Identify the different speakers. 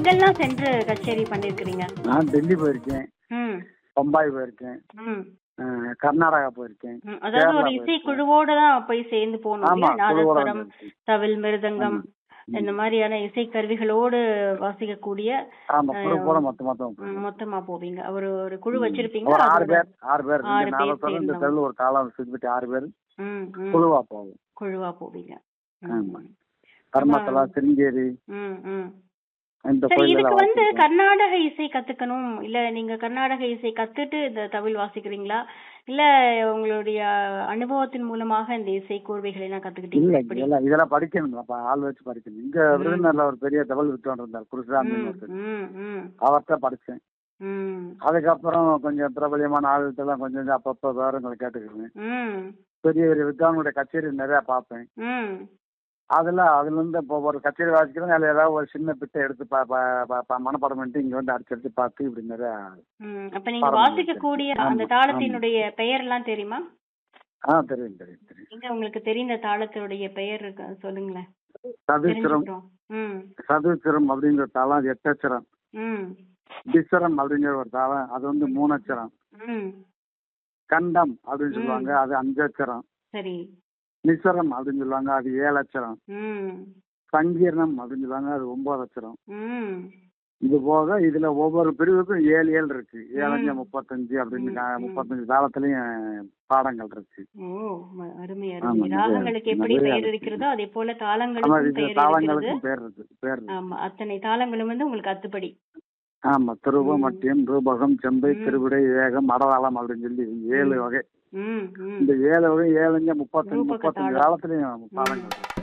Speaker 1: எங்கெல்லாம் சென்று கச்சேரி பண்ணிருக்கிறீங்க
Speaker 2: நான் டெல்லி போயிருக்கேன்
Speaker 1: ம்
Speaker 2: பம்பாய் போயிருக்கேன்
Speaker 1: ம்
Speaker 2: அஹ், கர்நாடகா போயிருக்கேன்
Speaker 1: ம். அதாவது ஒரு
Speaker 2: கேரளா
Speaker 1: இசை குழுவோட தான் போய் சேர்ந்து போகணும்
Speaker 2: ஆமா
Speaker 1: இல்லையா?
Speaker 2: குழுவோட
Speaker 1: நாதஸ்வரம்
Speaker 2: போயிருக்கேன்.
Speaker 1: தவில் மிருதங்கம்
Speaker 2: ம்.
Speaker 1: இந்த மாதிரியான இசை கருவிகளோடு வாசிக்கக்கூடிய
Speaker 2: ஆமா குழு போல மொத்த மொத்தம்
Speaker 1: ம், மொத்தமா போவீங்க ஒரு ஒரு குழு வச்சிருப்பீங்க
Speaker 2: ஒரு ஆறு
Speaker 1: அதோட-
Speaker 2: பேர் ஆறு பேர்
Speaker 1: ஆறு
Speaker 2: இந்த
Speaker 1: பேர்
Speaker 2: நாலு இந்த
Speaker 1: சேர்ந்தவங்க.
Speaker 2: தெருவில் ஒரு காலம் சுத்திட்டு ஆறு பேர்
Speaker 1: ம், ம்.
Speaker 2: குழுவா போவோம்
Speaker 1: குழுவா போவீங்க ம்.
Speaker 2: ஆமா. தர்மத்தலா சிருங்கேரி
Speaker 1: ம், ம்.
Speaker 2: இந்த
Speaker 1: சரி
Speaker 2: கோயில்
Speaker 1: இதுக்கு
Speaker 2: எல்லாம்
Speaker 1: வந்து
Speaker 2: வாசிப்போம்.
Speaker 1: கர்நாடக இசை கத்துக்கணும் இல்ல நீங்க கர்நாடக இசை கத்துட்டு இந்த தவில் வாசிக்கிறீங்களா இல்ல உங்களுடைய அனுபவத்தின் மூலமாக இந்த இசை கூர்வைகளை எல்லாம்
Speaker 2: இல்ல
Speaker 1: கத்துக்கிட்டீங்களா எப்படி
Speaker 2: இதெல்லாம் இதெல்லாம் படிக்கணும் அப்ப ஆள் வச்சு படிக்கணும் இங்க விருதுநகர்ல ஒரு பெரிய டபுள் வித்துவான் இருந்தார் குருசாமி
Speaker 1: ம், ம், ம்,
Speaker 2: அவர்கிட்ட படிச்சேன்
Speaker 1: ம்,
Speaker 2: அதுக்கப்புறம் கொஞ்சம் பிரபலியமான ஆள்கிட்ட எல்லாம் கொஞ்சம் கொஞ்சம் அப்பப்போ விவரங்களை கேட்டுக்குவேன்
Speaker 1: ம்,
Speaker 2: பெரிய பெரிய வித்வானுடைய கச்சேரி நிறைய பார்ப்பேன்
Speaker 1: ம்.
Speaker 2: அதுல அதுல இருந்து இப்போ ஒரு கச்சேரி வாசிக்கிறோம் அதுல ஏதாவது ஒரு சின்ன பிட்டை எடுத்து பா- பா- பா- பா- மனப்பாடம் பண்ணிட்டு இங்க வந்து அடிச்சு அடிச்சு பார்த்து இப்படி நிறைய
Speaker 1: ம். அப்ப நீங்க
Speaker 2: பாடம்
Speaker 1: வாசிக்கக்கூடிய
Speaker 2: ஆமா,
Speaker 1: அந்த தாளத்தினுடைய பெயர் எல்லாம் தெரியுமா
Speaker 2: ஆ தெரியும் தெரியும் தெரியும்
Speaker 1: எங்க உங்களுக்கு தெரிந்த தாளத்தினுடைய பெயர் இருக்கு சொல்லுங்களேன்
Speaker 2: சதுச்சிரம்
Speaker 1: தெரிஞ்சுக்கிறோம் ம்
Speaker 2: சதுச்சிரம் அப்படிங்கிற தாளம் அது எட்டச்சரம்
Speaker 1: ம்
Speaker 2: திசரம் அப்படிங்கிற ஒரு தாளம் அது வந்து மூணச்சரம்
Speaker 1: ம்
Speaker 2: கண்டம் அப்படின்னு சொல்லுவாங்க அது அஞ்சச்சரம்
Speaker 1: சரி
Speaker 2: நிசரம் அப்படின்னு சொல்லுவாங்க அது ஏழு அச்சரம்
Speaker 1: ம்
Speaker 2: சங்கீர்ணம் அப்படின்னு சொல்லுவாங்க அது ஒன்பது அச்சரம்
Speaker 1: ம்
Speaker 2: இது போக இதுல ஒவ்வொரு பிரிவுக்கும் ஏழு ஏழு இருக்கு ஏழஞ்சு
Speaker 1: ம்.
Speaker 2: முப்பத்தஞ்சு அப்படின்னு
Speaker 1: ம்,
Speaker 2: கா-
Speaker 1: ம்.
Speaker 2: முப்பத்தஞ்சு தாளத்துலயும் பாடங்கள் இருக்கு
Speaker 1: ஓ ம- அருமை
Speaker 2: ஆமா,
Speaker 1: அருமை
Speaker 2: நிறைய
Speaker 1: ராகங்களுக்கு எப்படி
Speaker 2: நிறைய
Speaker 1: பெயர்
Speaker 2: இருக்கு.
Speaker 1: இருக்கிறதோ அதே போல
Speaker 2: ஆமா
Speaker 1: தாளங்களுக்கும்
Speaker 2: இது
Speaker 1: பெயர் இருக்கிறது
Speaker 2: தாளங்களுக்கும் பேர் இருக்கு பேர் இருக்கு
Speaker 1: ஆமா அத்தனை தாளங்களும் வந்து உங்களுக்கு அத்துப்படி
Speaker 2: ஆமா திருவ
Speaker 1: ம்.
Speaker 2: மட்டியம் ரூபகம் செம்பை
Speaker 1: ம்.
Speaker 2: திருவிடை வேகம் மடதாளம் அப்படின்னு சொல்லி ஏழு வகை
Speaker 1: ம் ம்
Speaker 2: இந்த ஏழு வகை ஏழுங்க முப்பத்தஞ்சு
Speaker 1: ரூபக
Speaker 2: முப்பத்தஞ்சு
Speaker 1: தாளம்.
Speaker 2: காலத்துலயும் பாடங்கள் இருக்கு.